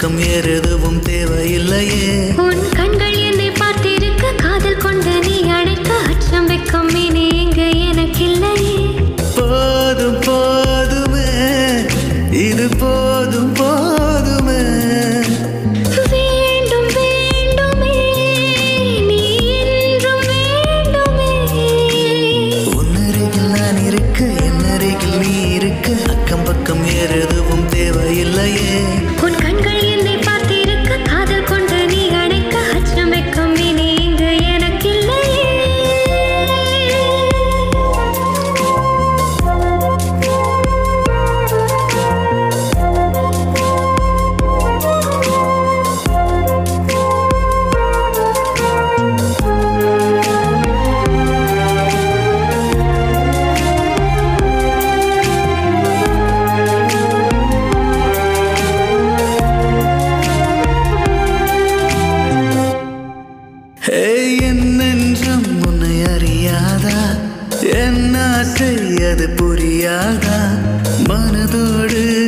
பக்கம் ஏறெதுவும் தேவையில்லையே உன் கண்கள் என்னை பார்த்திருக்க காதல் கொண்டு நீ அழைக்க அச்சம் வைக்கும் இனி இங்கு எனக்கில்லையே போதும் போதுமே இது போதும் போதுமே வேண்டும் வேண்டுமே நீ என்றும் வேண்டுமே உன்னருகில் நான் இருக்க என் அருகில் நீ இருக்க அக்கம் பக்கம் ஏறெதுவும் தேவையில்லையே உன் கண்கள் என்னை பார்த்திருக்க காதல் கொண்டு நீ அழைக்க அச்சம் வைக்கும் இனி இங்கு எனக்கில்லையே ஹே என் நெஞ்சம் உன்னை அறியாதா என் ஆசை அது புரியாதா மனதோடு